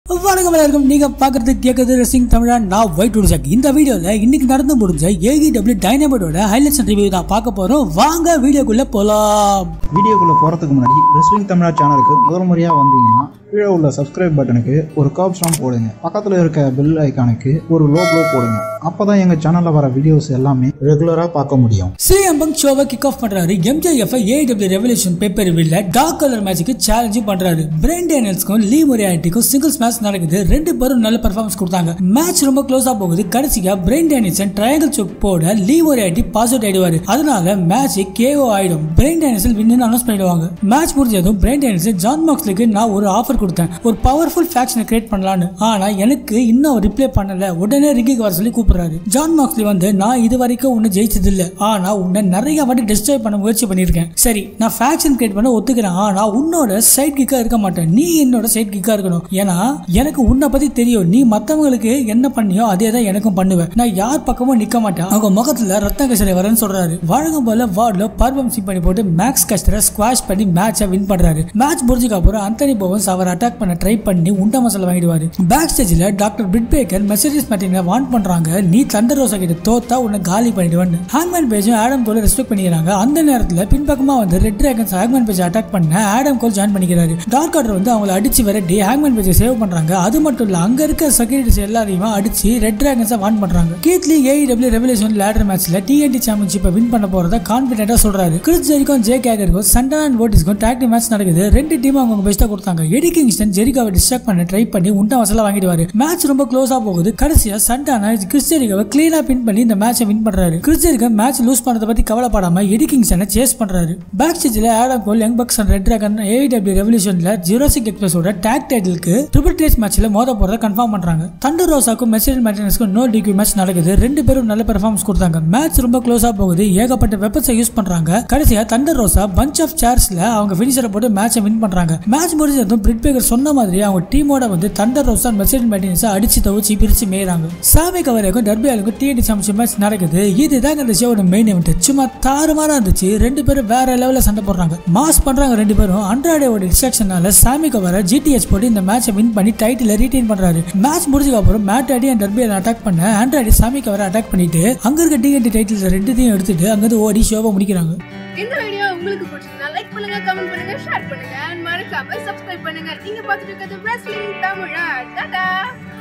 வணக்கம் எல்லாருக்கும் நீங்க பாக்குறது கேட்கறது ரசிங் தமிழா நான் ஒயிட் உடுசாக் இந்த வீடியோல இன்னைக்கு நடந்து முடிஞ்ச ஏஇடபிள்யூ டைனமோட ஹைலைட்ஸ் ரிவ்யூ தான் பார்க்க போறோம் வாங்க வீடியோக்குள்ள போலாம் வீடியோக்குள்ளே போகிறதுக்கு முன்னாடி ரெஸ்லிங் தமிழா சேனலுக்கு முதல் முறையாக வந்தீங்கன்னா கீழே உள்ள சப்ஸ்கிரைப் பட்டனுக்கு ஒரு காப் ஸ்டாம் போடுங்க பக்கத்தில் இருக்க பெல் ஐக்கானுக்கு ஒரு லோகோ போடுங்க அப்போ தான் எங்கள் சேனலில் வர வீடியோஸ் எல்லாமே ரெகுலராக பார்க்க முடியும் சிஎம் பங்க் ஷோவை கிக் ஆஃப் பண்றாரு எம்ஜேஎஃப் ஏடபிள்யூ ரெவல்யூஷன் பேப்பர் வில்ல டார்க் கலர் மேட்சுக்கு சேலஞ்சும் பண்றாரு பிரெயின் டேனியல்ஸ்க்கும் லீ மொரியாட்டிக்கும் சிங்கிள்ஸ் மேட்ச் நடக்குது ரெண்டு பேரும் நல்ல பெர்ஃபார்மன்ஸ் கொடுத்தாங்க மேட்ச் ரொம்ப க்ளோஸா போகுது கடைசியா பிரெயின் டேனியல்சன் ட்ரையாங்கிள் சோக் போட லீ மொரியாட்டி பாஸ் அவுட் ஆயிடுவாரு அதனால மேட்ச் கேஓ ஆயிடும் பிரெயின் டேனியல்சன் வின்னு அனௌன்ஸ் பண்ணிடுவாங்க மேட்ச் முடிஞ்சதும் பிரெயின் டேனியல்சன் ஜான் மாக்ஸ்லிக்கு நான் ஒரு ஆஃபர் கொடுத்தேன் ஒரு பவர்ஃபுல் ஃபேக்ஷனை கிரியேட் பண்ணலான்னு ஆனா எனக்கு இன்னும் ரிப்ளை பண்ணல உடனே ரிங்கிக்கு வர சொல்லி கூப்பிடுறாரு ஜான் மாக்ஸ்லி வந்து நான் இது வரைக்கும் உன்னை ஜெயிச்சது இல்ல ஆனா உன்னை நிறைய வாட்டி டிஸ்ட்ராய் பண்ண முயற்சி பண்ணியிருக்கேன் சரி நான் ஃபேக்ஷன் கிரியேட் பண்ண ஒத்துக்கிறேன் ஆனா உன்னோட சைட் கிக்கா இருக்க மாட்டேன் நீ என்னோட சைட் கிக்கா இருக்கணும் ஏன்னா எனக்கு உன்னை பத்தி தெரியும் நீ மத்தவங்களுக்கு என்ன பண்ணியோ அதே தான் எனக்கும் பண்ணுவேன் நான் யார் பக்கமும் நிக்க மாட்டேன் அவங்க முகத்துல ரத்த கசலை வரேன்னு சொல்றாரு வழங்கும் போல வார்ட்ல பர்வம் சிங் பண்ணி போட்டு மேக்ஸ் கஸ்டரை ஸ்குவாஷ் பண்ணி மேட்சை வின் பண்றாரு மேட்ச் முடிஞ்சதுக்கு அப்புறம் அந்தனி போவன்ஸ் அவர் அட்டாக் பண்ண ட்ரை பண்ணி உண்ட மசாலா வாங்கிடுவாரு பேக் ஸ்டேஜ்ல டாக்டர் பிட் பேக்கர் மெசேஜஸ் மேட்டிங்க வான் பண்றாங்க நீ தண்டர் ரோசா கிட்ட தோத்தா உன்னை காலி பண்ணிடுவேன்னு ஹேங்மேன் பேஜும் ஆடம் கோல ரெஸ்பெக்ட் பண்ணிக்கிறாங்க அந்த நேரத்துல பின்பக்கமா வந்து ரெட் டிராகன்ஸ் ஹேங்மேன் பேஜ் அட்டாக் பண்ண ஆடம் கோல் ஜாயின் பண்ணிக்கிறாரு டார்க் ஆர்டர் வந்து அவங்கள அடிச்சு விரட்டி ஹேங்மேன் பேஜை சேவ் பண்றாங்க அது மட்டும் இல்ல அங்க இருக்க செக்யூரிட்டிஸ் எல்லாரையும் அடிச்சு ரெட் டிராகன்ஸை வான் பண்றாங்க கீத்லி ஏஇடபிள்யூ ரெவல்யூஷன் லேடர் மேட்ச்ல டிஎன்டி சாம்பியன்ஷிப்பை வின் பண்ண போறத கான்பிடென்ட்டா சொல்றாரு கிறிஸ் ஜெரிக்கும் ஜே கேகருக்கும் சண்டா அண்ட் ஓட்டிஸ்க்கும் டாக்டி மேட்ச் நடக்குது ரெண்டு டீம் அவங்க பெஸ்ட்டா கொடுத்தாங்க எடி கிங்ஸ்டன் ஜெரிகாவை டிஸ்ட்ராக்ட் பண்ண ட்ரை பண்ணி உண்ட மசாலா வாங்கிடுவாரு மேட்ச் ரொம்ப க்ளோஸா போகுது கடைசியா சண்டானா கிறிஸ் ஜெரிகாவை கிளீனா பின் பண்ணி இந்த மேட்சை வின் பண்றாரு கிறிஸ் ஜெரிகா மேட்ச் லூஸ் பண்ணதை பத்தி கவலைப்படாம எடி கிங்ஸ்டனை சேஸ் பண்றாரு பேக் ஸ்டேஜ்ல Adam Cole Young Bucks and Red Dragon AEW ரெவல்யூஷன்ல ஜூரோசிக் எக்ஸ்பிரஸோட டாக் டைட்டிலுக்கு ட்ரிபிள் டேஸ் மேட்ச்ல மோத போறத கன்ஃபார்ம் பண்றாங்க தண்டர் ரோசாக்கும் மெசேஜ் மேட்டனஸ்க்கும் நோ டிக்யூ மேட்ச் நடக்குது ரெண்டு பேரும் நல்ல பெர்ஃபார்மன்ஸ் கொடுத்தாங்க மேட்ச் ரொம்ப க்ளோஸா போகுது ஏகப்பட்ட வெப்பன்ஸை யூஸ் பண்றாங்க கடைசியா தண்டர் ரோசா பஞ்ச் ஆஃப் சேர்ஸ்ல அவங்க பினிஷரை போட்டு மேட்சை வின் பண்றாங்க மேட்ச் முடிஞ்சதும் பிரிட் பேக்கர் சொன்ன மாதிரி அவங்க டீமோட வந்து தண்டர் ரோசா மெசேஜ் மேட்டனஸை அடிச்சு தவிச்சு பிரிச்சு மேயறாங்க சாமி கவரைக்கும் டர்பியாலுக்கும் டிஎன்டி சாம்பியன் மேட்ச் நடக்குது இதுதாங்க இந்த ஷோட மெயின் இவெண்ட் சும்மா தாறுமாறா இருந்துச்சு ரெண்டு பேரும் வேற லெவல்ல சண்டை போடுறாங்க மாஸ் பண்றாங்க ரெண்டு பேரும் அண்ட்ராடேவோட டிஸ்ட்ராக்ஷனால சாமி கவரை ஜிடிஎஸ் போட்டு இந்த மேட்சை வின் பண்ணி டைட்டில் ரீடைன் பண்றாரு மேட்ச் முடிஞ்சதுக்கு அப்புறம் Matt Hardy and Darby Allin attack பண்ண ஆண்ட்ராய்டு சாமி கவரை அட்டாக் பண்ணிட்டு அங்க இருக்க டிஎன்டி டைட்டில்ஸ் ரெண்டுத்தையும் எடுத்துட்டு அங்கிருந்து ஓடி ஷோவை முடிக்கிறாங்க இந்த வீடியோ உங்களுக்கு பிடிச்சிருந்தா லைக் பண்ணுங்க கமெண்ட் பண்ணுங்க ஷேர் பண்ணுங்க and மறக்காம சப்ஸ்கிரைப் பண்ணுங்க நீங்க பார்த்துட்டு இருக்கிறது wrestling தமிழா டாடா